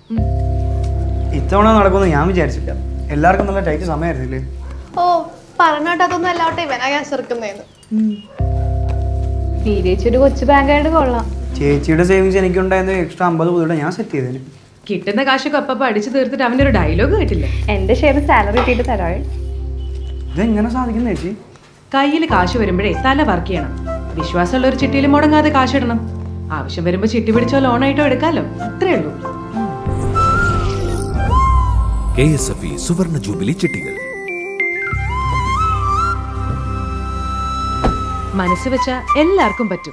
ഇത്തവണ നടക്കുമെന്ന് ഞാൻ വിചാരിച്ചില്ല എല്ലാവർക്കും നല്ല ടൈറ്റ് സമയമായിരുന്നില്ലേ ഓ പറഞ്ഞോട്ടതൊന്നും അല്ലാവട്ടെ ഇവനാ ഗ്യാസ് ഇറക്കുന്നതെന്ന് ചേച്ചി ഒരു കൊച്ചു ബാങ്കായിട്ട് കൊള്ളാം ചേച്ചിയുടെ സേവിങ്സ് എനിക്കുണ്ടായിരുന്ന എക്സ്ട്രാ അമ്പത് രൂപ ഞാൻ സെറ്റ് ചെയ്തതിന് കിട്ടുന്ന കാശൊക്കെ അപ്പപ്പ അടിച്ചു തീർത്തിട്ട് അവൻ്റെ ഒരു ഡയലോഗ് കേട്ടില്ലേ എന്റെ ഷെയർ സാലറി കിട്ടിയിട്ട് തരാവേ ഇതെങ്ങനെ സാധിക്കുന്ന ചേച്ചി കയ്യിൽ കാശ് വരുമ്പോഴേ തല വർക്ക് ചെയ്യണം വിശ്വാസമുള്ള ഒരു ചിട്ടിയിൽ മുടങ്ങാതെ കാശിടണം ആവശ്യം വരുമ്പോൾ ചിട്ടി പിടിച്ചോ ലോണായിട്ടോ എടുക്കാമല്ലോ അത്രേ ഉള്ളൂ കെ എസ് എഫ് ഇ സുവർണ ജൂബിലി ചിട്ടികൾ മനസ്സ് വെച്ച എല്ലാവർക്കും പറ്റും